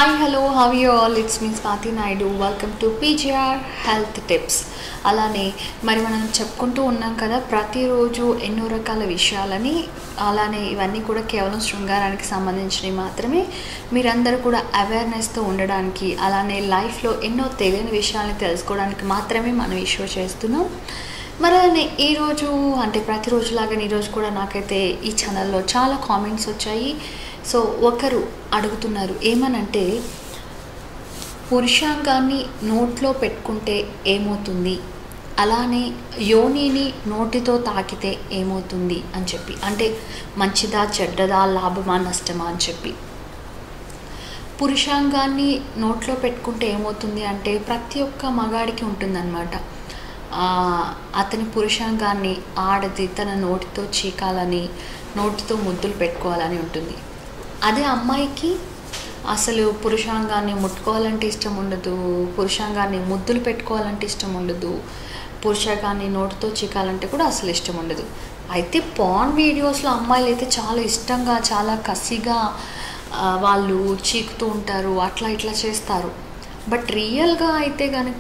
hi hello how you all it's means Swathi Naidu welcome to PGR health tips అలానే మరి మనం చెప్పుకుంటూ ఉన్నాం కదా ప్రతిరోజు ఎన్నో రకాల విషయాలని అలానే ఇవన్నీ కూడా కేవలం శృంగారానికి సంబంధించినవి మాత్రమే మీరందరూ కూడా అవేర్నెస్తో ఉండడానికి అలానే లైఫ్లో ఎన్నో తెలియని విషయాలని తెలుసుకోవడానికి మాత్రమే మనం ఈ షో చేస్తున్నాం మరి అలానే ఈరోజు అంటే ప్రతిరోజులాగా ఈరోజు కూడా నాకైతే ఈ ఛానల్లో చాలా కామెంట్స్ వచ్చాయి సో ఒకరు అడుగుతున్నారు ఏమనంటే పురుషాంగాన్ని నోట్లో పెట్టుకుంటే ఏమవుతుంది అలానే యోనిని నోటితో తాకితే ఏమవుతుంది అని చెప్పి అంటే మంచిదా చెడ్డదా లాభమా నష్టమా అని చెప్పి పురుషాంగాన్ని నోట్లో పెట్టుకుంటే ఏమవుతుంది అంటే ప్రతి ఒక్క మగాడికి ఉంటుందన్నమాట ఆ, అతని పురుషాంగాన్ని ఆడది తన నోటితో చీకాలని నోటితో ముద్దులు పెట్టుకోవాలని ఉంటుంది అదే అమ్మాయికి అసలు పురుషాంగాన్ని ముట్టుకోవాలంటే ఇష్టం ఉండదు పురుషాంగాన్ని ముద్దులు పెట్టుకోవాలంటే ఇష్టం ఉండదు పురుషాంగాన్ని నోటితో చీకాలంటే కూడా అసలు ఇష్టం ఉండదు అయితే పాన్ వీడియోస్లో అమ్మాయిలు అయితే చాలా ఇష్టంగా చాలా కసిగా ఆ, వాళ్ళు చీకుతూ ఉంటారు అట్లా ఇట్లా చేస్తారు బట్ రియల్గా అయితే కనుక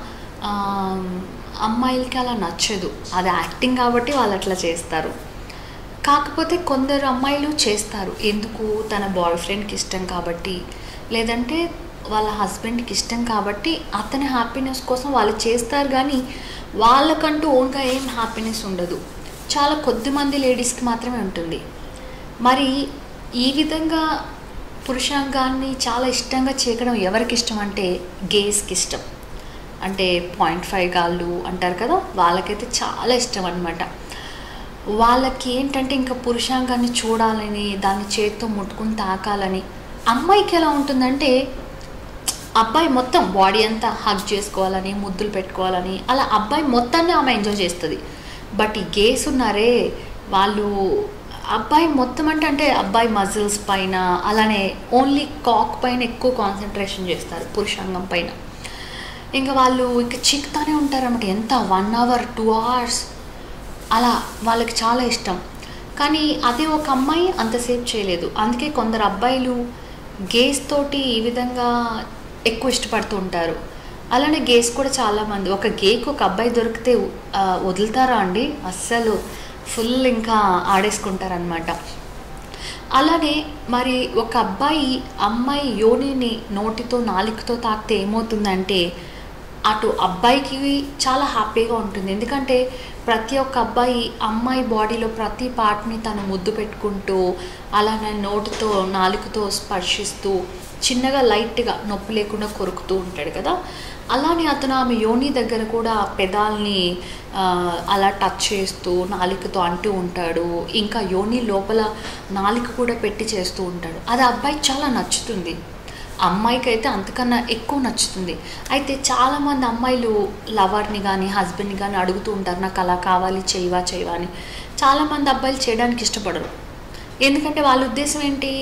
అమ్మాయిలకి అలా నచ్చదు అది యాక్టింగ్ కాబట్టి వాళ్ళు అట్లా చేస్తారు కాకపోతే కొందరు అమ్మాయిలు చేస్తారు ఎందుకు తన బాయ్ ఫ్రెండ్కి ఇష్టం కాబట్టి లేదంటే వాళ్ళ హస్బెండ్కి ఇష్టం కాబట్టి అతని హ్యాపీనెస్ కోసం వాళ్ళు చేస్తారు కానీ వాళ్ళకంటూ ఓన్గా ఏం హ్యాపీనెస్ ఉండదు చాలా కొద్ది మంది లేడీస్కి మాత్రమే ఉంటుంది మరి ఈ విధంగా పురుషాంగాన్ని చాలా ఇష్టంగా చేయడం ఎవరికి ఇష్టం అంటే గేస్కి ఇష్టం అంటే పాయింట్ ఫైవ్ గాళ్ళు అంటారు కదా వాళ్ళకైతే చాలా ఇష్టం అనమాట వాళ్ళకి ఏంటంటే ఇంకా పురుషాంగాన్ని చూడాలని దాన్ని చేత్తో ముట్టుకుని తాకాలని అమ్మాయికి ఎలా ఉంటుందంటే అబ్బాయి మొత్తం బాడీ అంతా హగ్ చేసుకోవాలని ముద్దులు పెట్టుకోవాలని అలా అబ్బాయి మొత్తాన్ని ఆమె ఎంజాయ్ చేస్తుంది బట్ ఈ గేస్ ఉన్నారే వాళ్ళు అబ్బాయి మొత్తం అంటే అంటే అబ్బాయి మజిల్స్ పైన అలానే ఓన్లీ కాక్ పైన ఎక్కువ కాన్సన్ట్రేషన్ చేస్తారు పురుషాంగం పైన ఇంకా వాళ్ళు ఇంకా చిక్తానే ఉంటారన్నమాట ఎంత వన్ అవర్ టూ అవర్స్ అలా వాళ్ళకి చాలా ఇష్టం కానీ అదే ఒక అమ్మాయి అంతసేపు చేయలేదు అందుకే కొందరు అబ్బాయిలు గేస్ తోటి ఈ విధంగా ఎక్కువ ఇష్టపడుతూ ఉంటారు అలానే గేస్ కూడా చాలామంది ఒక గేకి ఒక అబ్బాయి దొరికితే ఆ, వదులుతారా అండి అస్సలు ఫుల్ ఇంకా ఆడేసుకుంటారనమాట అలానే మరి ఒక అబ్బాయి అమ్మాయి యోనిని నోటితో నాలుకతో తాకితే ఏమవుతుందంటే అటు అబ్బాయికి చాలా హ్యాపీగా ఉంటుంది ఎందుకంటే ప్రతి ఒక్క అబ్బాయి అమ్మాయి బాడీలో ప్రతి పార్ట్ని తను ముద్దు పెట్టుకుంటూ అలానే నోటితో నాలుకతో స్పర్శిస్తూ చిన్నగా లైట్గా నొప్పి లేకుండా కొరుకుతూ ఉంటాడు కదా అలానే అతను ఆమె యోని దగ్గర కూడా పెదాల్ని ఆ, అలా టచ్ చేస్తూ నాలికతో అంటూ ఉంటాడు ఇంకా యోని లోపల నాలిక కూడా పెట్టి చేస్తూ ఉంటాడు అది ఆ అబ్బాయికి చాలా నచ్చుతుంది అమ్మాయికి అయితే అంతకన్నా ఎక్కువ నచ్చుతుంది అయితే చాలామంది అమ్మాయిలు లవర్ని కానీ హస్బెండ్ని కానీ అడుగుతూ ఉంటారు నాకు అలా కావాలి చేయవా చేయవా అని చాలామంది అబ్బాయిలు చేయడానికి ఇష్టపడరు ఎందుకంటే వాళ్ళ ఉద్దేశం ఏంటి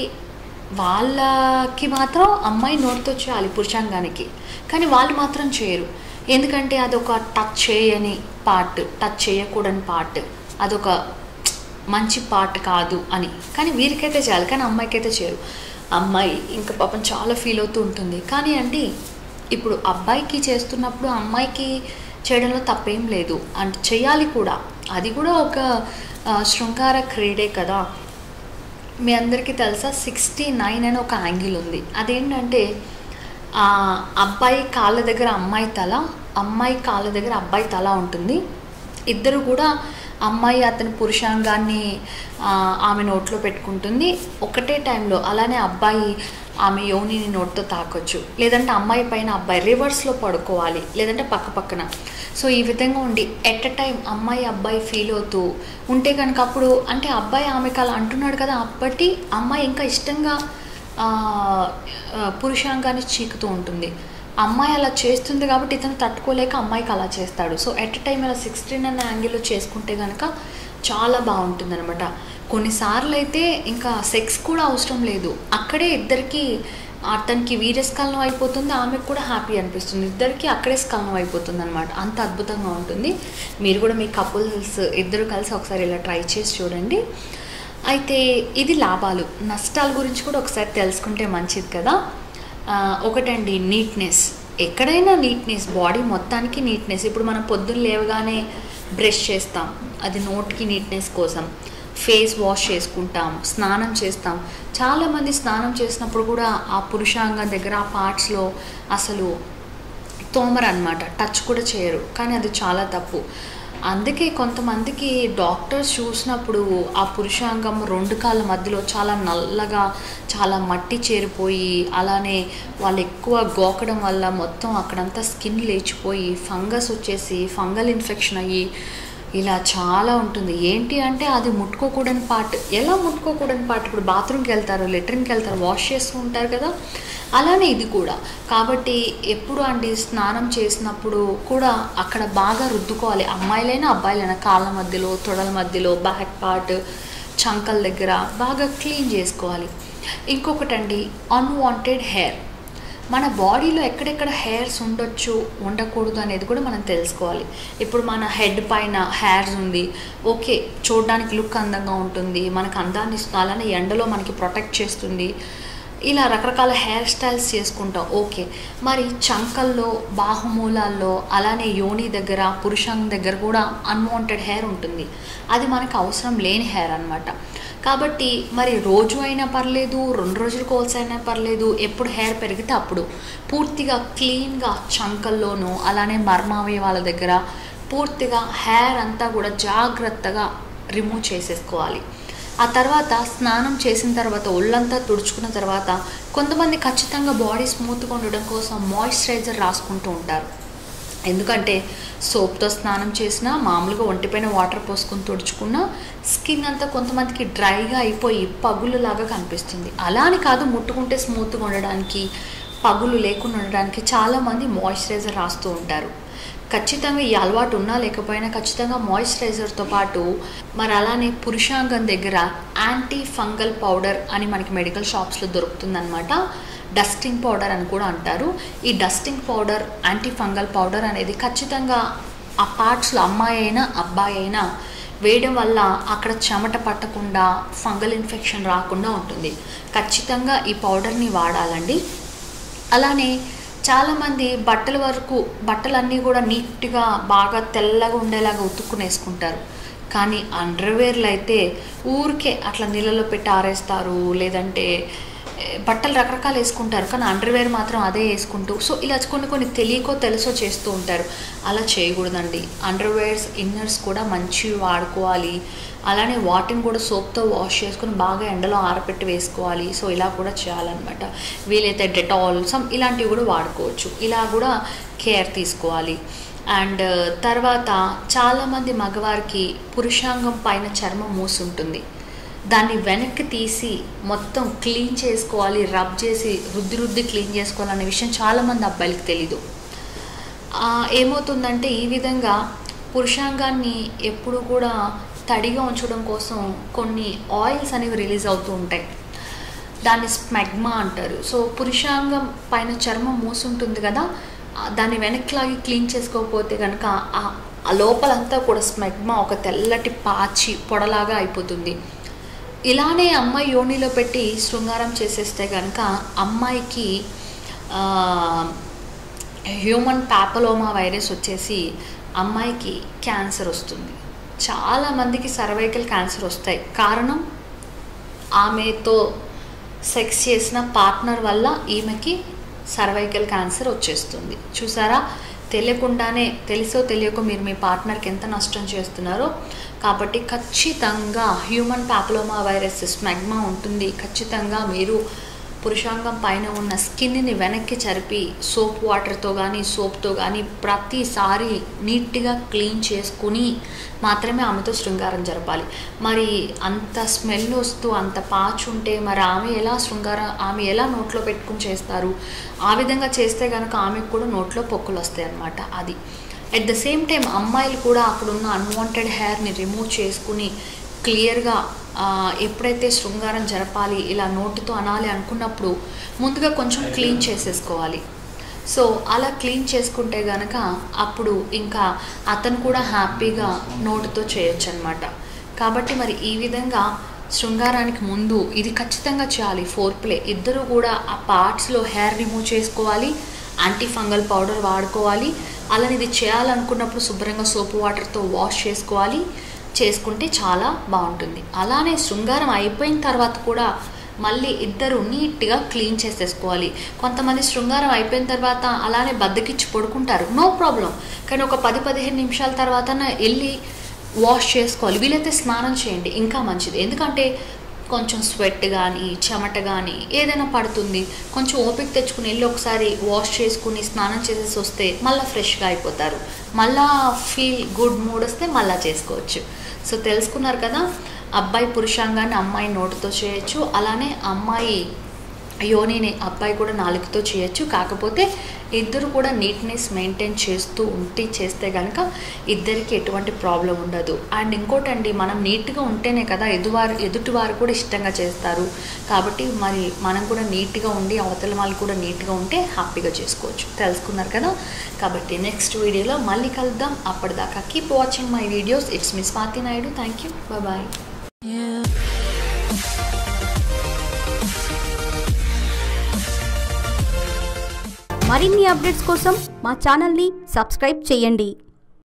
వాళ్ళకి మాత్రం అమ్మాయి నోటితో చేయాలి పురుషాంగానికి కానీ వాళ్ళు మాత్రం చేయరు ఎందుకంటే అదొక టచ్ చేయని పార్ట్ టచ్ చేయకూడని పార్ట్ అదొక మంచి పార్ట్ కాదు అని కానీ వీరికైతే చేయాలి కానీ అమ్మాయికి అయితే చేయరు అమ్మాయి ఇంకా పాపం చాలా ఫీల్ అవుతూ ఉంటుంది కానీ అండి ఇప్పుడు అబ్బాయికి చేస్తున్నప్పుడు అమ్మాయికి చేయడంలో తప్పేం లేదు అంటే చేయాలి కూడా అది కూడా ఒక ఆ, శృంగార క్రీడే కదా మీ అందరికీ తెలుసా సిక్స్టీ నైన్ అని ఒక యాంగిల్ ఉంది అదేంటంటే ఆ, అబ్బాయి కాళ్ళ దగ్గర అమ్మాయి తల అమ్మాయి కాళ్ళ దగ్గర అబ్బాయి తల ఉంటుంది ఇద్దరు కూడా అమ్మాయి అతని పురుషాంగాన్ని ఆ, ఆమె నోట్లో పెట్టుకుంటుంది ఒకటే టైంలో అలానే అబ్బాయి ఆమె యోనిని నోట్తో తాకొచ్చు లేదంటే అమ్మాయి పైన అబ్బాయి రివర్స్లో పడుకోవాలి లేదంటే పక్క పక్కన సో ఈ విధంగా ఉండి ఎట్ అ టైం అమ్మాయి అబ్బాయి ఫీల్ అవుతూ ఉంటే కనుక అప్పుడు అంటే అబ్బాయి ఆమెకు అలా అంటున్నాడు కదా అప్పటి అమ్మాయి ఇంకా ఇష్టంగా ఆ, ఆ, పురుషాంగాన్ని చీకుతూ ఉంటుంది అమ్మాయి అలా చేస్తుంది కాబట్టి ఇతను తట్టుకోలేక అమ్మాయికి అలా చేస్తాడు సో ఎట్ ఎ టైం అలా సిక్స్టీన్ అన్న యాంగిల్లో చేసుకుంటే కనుక చాలా బాగుంటుంది అనమాట కొన్నిసార్లు అయితే ఇంకా సెక్స్ కూడా అవసరం లేదు అక్కడే ఇద్దరికి అతనికి వీర్యస్కలనం అయిపోతుంది ఆమెకు కూడా హ్యాపీ అనిపిస్తుంది ఇద్దరికి అక్కడే స్కలనం అయిపోతుంది అనమాట అంత అద్భుతంగా ఉంటుంది మీరు కూడా మీ కపుల్స్ ఇద్దరు కలిసి ఒకసారి ఇలా ట్రై చేసి చూడండి అయితే ఇది లాభాలు నష్టాల గురించి కూడా ఒకసారి తెలుసుకుంటే మంచిది కదా ఆ, ఒకటండి నీట్నెస్ ఎక్కడైనా నీట్నెస్ బాడీ మొత్తానికి నీట్నెస్ ఇప్పుడు మనం పొద్దున్న లేవగానే బ్రష్ చేస్తాం అది నోటికి నీట్నెస్ కోసం ఫేస్ వాష్ చేసుకుంటాం స్నానం చేస్తాం చాలామంది స్నానం చేసినప్పుడు కూడా ఆ పురుషాంగం దగ్గర ఆ పార్ట్స్లో అసలు తోమరు అనమాట టచ్ కూడా చేయరు కానీ అది చాలా తప్పు అందుకే కొంతమందికి డాక్టర్స్ చూసినప్పుడు ఆ పురుషాంగం రెండు కాళ్ళ మధ్యలో చాలా నల్లగా చాలా మట్టి చేరిపోయి అలానే వాళ్ళు ఎక్కువ గోకడం వల్ల మొత్తం అక్కడంతా స్కిన్ లేచిపోయి ఫంగస్ వచ్చేసి ఫంగల్ ఇన్ఫెక్షన్ అయ్యి ఇలా చాలా ఉంటుంది ఏంటి అంటే అది ముట్టుకోకూడని పార్ట్ ఎలా ముట్టుకోకూడని పార్ట్ ఇప్పుడు బాత్రూమ్కి వెళ్తారు లెట్రిన్కి వెళ్తారు వాష్ చేస్తూ ఉంటారు కదా అలానే ఇది కూడా కాబట్టి ఎప్పుడు అండి స్నానం చేసినప్పుడు కూడా అక్కడ బాగా రుద్దుకోవాలి అమ్మాయిలైనా అబ్బాయిలైనా కాళ్ళ మధ్యలో తొడల మధ్యలో బ్యాక్ పార్ట్ చంకల దగ్గర బాగా క్లీన్ చేసుకోవాలి ఇంకొకటండి అన్వాంటెడ్ హెయిర్ మన బాడీలో ఎక్కడెక్కడ హెయిర్స్ ఉండొచ్చు ఉండకూడదు అనేది కూడా మనం తెలుసుకోవాలి ఇప్పుడు మన హెడ్ పైన హెయిర్స్ ఉంది ఓకే చూడడానికి లుక్ అందంగా ఉంటుంది మనకు అందాన్ని ఇస్తుంది అలానే ఎండలో మనకి ప్రొటెక్ట్ చేస్తుంది ఇలా రకరకాల హెయిర్ స్టైల్స్ చేసుకుంటాం ఓకే మరి చంకల్లో బాహుమూలాల్లో అలానే యోని దగ్గర పురుషాంగం దగ్గర కూడా అన్వాంటెడ్ హెయిర్ ఉంటుంది అది మనకు అవసరం లేని హెయిర్ అనమాట కాబట్టి మరి రోజు అయినా పర్లేదు రెండు రోజుల కోల్స్ అయినా పర్లేదు ఎప్పుడు హెయిర్ పెరిగితే అప్పుడు పూర్తిగా క్లీన్గా చంకల్లోనూ అలానే మర్మావయవాల దగ్గర పూర్తిగా హెయిర్ అంతా కూడా జాగ్రత్తగా రిమూవ్ చేసేసుకోవాలి ఆ తర్వాత స్నానం చేసిన తర్వాత ఒళ్ళంతా తుడుచుకున్న తర్వాత కొంతమంది ఖచ్చితంగా బాడీ స్మూత్గా ఉండడం కోసం మాయిశ్చరైజర్ రాసుకుంటూ ఉంటారు ఎందుకంటే సోప్తో స్నానం చేసినా మామూలుగా ఒంటిపైన వాటర్ పోసుకొని తుడుచుకున్నా స్కిన్ అంతా కొంతమందికి డ్రైగా అయిపోయి పగులులాగా కనిపిస్తుంది అలా అని కాదు ముట్టుకుంటే స్మూత్గా ఉండడానికి పగులు లేకుండా ఉండడానికి చాలామంది మాయిశ్చరైజర్ రాస్తూ ఉంటారు ఖచ్చితంగా ఈ అలవాటు ఉన్నా లేకపోయినా ఖచ్చితంగా మాయిశ్చరైజర్తో పాటు మరి అలానే పురుషాంగం దగ్గర యాంటీ ఫంగల్ పౌడర్ అని మనకి మెడికల్ షాప్స్లో దొరుకుతుందన్నమాట డస్టింగ్ పౌడర్ అని కూడా అంటారు ఈ dusting powder anti fungal powder అనేది ఖచ్చితంగా ఆ పార్ట్స్లో అమ్మాయి అయినా అబ్బాయి అయినా వేయడం వల్ల అక్కడ చెమట పట్టకుండా ఫంగల్ ఇన్ఫెక్షన్ రాకుండా ఉంటుంది ఖచ్చితంగా ఈ పౌడర్ని వాడాలండి అలానే చాలామంది బట్టల వరకు బట్టలన్నీ కూడా నీట్గా బాగా తెల్లగా ఉండేలాగా ఉతుక్కునేసుకుంటారు కానీ అండర్వేర్లు అయితే ఊరికే అట్లా నీళ్ళలో పెట్టి ఆరేస్తారు లేదంటే ఏ, బట్టలు రకరకాలు వేసుకుంటారు కానీ అండర్వేర్ మాత్రం అదే వేసుకుంటూ సో ఇలా కొన్ని కొన్ని తెలియకో తెలుసో చేస్తూ ఉంటారు అలా చేయకూడదండి అండర్వేర్స్ ఇన్నర్స్ కూడా మంచివి వాడుకోవాలి అలానే వాటిని కూడా సోప్తో వాష్ చేసుకుని బాగా ఎండలో ఆరపెట్టి వేసుకోవాలి సో ఇలా కూడా చేయాలన్నమాట వీలైతే డెటాల్ సమ్ ఇలాంటివి కూడా వాడుకోవచ్చు ఇలా కూడా కేర్ తీసుకోవాలి అండ్ తర్వాత చాలామంది మగవారికి పురుషాంగం పైన చర్మం మూసి ఉంటుంది దాన్ని వెనక్కి తీసి మొత్తం క్లీన్ చేసుకోవాలి రబ్ చేసి రుద్ది రుద్ది క్లీన్ చేసుకోవాలనే విషయం చాలామంది అబ్బాయిలకి తెలీదు ఆ, ఏమవుతుందంటే ఈ విధంగా పురుషాంగాన్ని ఎప్పుడు కూడా తడిగా ఉంచడం కోసం కొన్ని ఆయిల్స్ అనేవి రిలీజ్ అవుతూ ఉంటాయి దాన్ని స్మెగ్మా అంటారు సో పురుషాంగం పైన చర్మం మూసుంటుంది కదా ఆ, దాన్ని వెనక్కి లాగి క్లీన్ చేసుకోకపోతే కనుక ఆ- ఆ లోపలంతా కూడా స్మెగ్మా ఒక తెల్లటి పాచి పొడలాగా అయిపోతుంది ఇలానే అమ్మాయి యోనిలో పెట్టి శృంగారం చేసేస్తే కనుక అమ్మాయికి ఆ, హ్యూమన్ పాపలోమా వైరస్ వచ్చేసి అమ్మాయికి క్యాన్సర్ వస్తుంది చాలామందికి సర్వైకల్ క్యాన్సర్ వస్తాయి కారణం ఆమెతో సెక్స్ చేసిన పార్ట్నర్ వల్ల ఈమెకి సర్వైకల్ క్యాన్సర్ వచ్చేస్తుంది చూసారా తెలియకుండానే తెలుసో తెలియకో మీరు మీ పార్ట్నర్కి ఎంత నష్టం చేస్తున్నారో కాబట్టి ఖచ్చితంగా హ్యూమన్ పాపులోమా వైరస్ స్మెగ్మా ఉంటుంది ఖచ్చితంగా మీరు పురుషాంగం పైన ఉన్న స్కిన్ని వెనక్కి చరిపి సోప్ వాటర్తో కానీ సోప్తో కానీ ప్రతిసారి నీట్గా క్లీన్ చేసుకుని మాత్రమే ఆమెతో శృంగారం జరపాలి మరి అంత స్మెల్ వస్తూ అంత పాచు ఉంటే మరి ఆమె ఎలా శృంగారం ఆమె ఎలా నోట్లో పెట్టుకుని చేస్తారు ఆ విధంగా చేస్తే కనుక ఆమెకు కూడా నోట్లో పొక్కులు వస్తాయి అన్నమాట అది అట్ ద సేమ్ టైం అమ్మాయిలు కూడా అక్కడున్న అన్వాంటెడ్ హెయిర్ని రిమూవ్ చేసుకుని క్లియర్గా ఎప్పుడైతే శృంగారం జరపాలి ఇలా నోటితో అనాలి అనుకున్నప్పుడు ముందుగా కొంచెం క్లీన్ చేసేసుకోవాలి సో అలా క్లీన్ చేసుకుంటే గనక అప్పుడు ఇంకా అతను కూడా హ్యాపీగా నోటితో చేయొచ్చు అనమాట కాబట్టి మరి ఈ విధంగా శృంగారానికి ముందు ఇది ఖచ్చితంగా చేయాలి ఫోర్ ప్లే ఇద్దరు కూడా ఆ పార్ట్స్లో హెయిర్ రిమూవ్ చేసుకోవాలి యాంటీ ఫంగల్ పౌడర్ వాడుకోవాలి అలానే ఇది చేయాలనుకున్నప్పుడు శుభ్రంగా సోపు వాటర్తో వాష్ చేసుకోవాలి చేసుకుంటే చాలా బాగుంటుంది అలానే శృంగారం అయిపోయిన తర్వాత కూడా మళ్ళీ ఇద్దరు నీట్గా క్లీన్ చేసేసుకోవాలి కొంతమంది శృంగారం అయిపోయిన తర్వాత అలానే బద్దకిచ్చి పడుకుంటారు నో ప్రాబ్లం కానీ ఒక పది పదిహేను నిమిషాల తర్వాత వెళ్ళి వాష్ చేసుకోవాలి వీలైతే స్నానం చేయండి ఇంకా మంచిది ఎందుకంటే కొంచెం స్వెట్ కానీ చెమట కానీ ఏదైనా పడుతుంది కొంచెం ఓపిక తెచ్చుకుని వెళ్ళి ఒకసారి వాష్ చేసుకుని స్నానం చేసేసి వస్తే మళ్ళీ ఫ్రెష్గా అయిపోతారు మళ్ళా ఫీల్ గుడ్ మూడ్ వస్తే మళ్ళీ చేసుకోవచ్చు సో తెలుసుకున్నారు కదా అబ్బాయి పురుషాంగాన్ని అమ్మాయి నోటితో చేయొచ్చు అలానే అమ్మాయి యోనిని అబ్బాయి కూడా నాలుగుతో చేయొచ్చు కాకపోతే ఇద్దరు కూడా నీట్నెస్ మెయింటైన్ చేస్తూ ఉంటే చేస్తే కనుక ఇద్దరికి ఎటువంటి ప్రాబ్లం ఉండదు అండ్ ఇంకోటండి మనం నీట్గా ఉంటేనే కదా ఎదువారు ఎదుటి వారు కూడా ఇష్టంగా చేస్తారు కాబట్టి మరి మనం కూడా నీట్గా ఉండి అవతల వాళ్ళు కూడా నీట్గా ఉంటే హ్యాపీగా చేసుకోవచ్చు తెలుసుకున్నారు కదా కాబట్టి నెక్స్ట్ వీడియోలో మళ్ళీ కలుద్దాం అప్పటిదాకా keep watching my videos it's miss Swathi Naidu thank you bye మరిన్ని అప్డేట్స్ కోసం మా ఛానల్ని సబ్స్క్రైబ్ చేయండి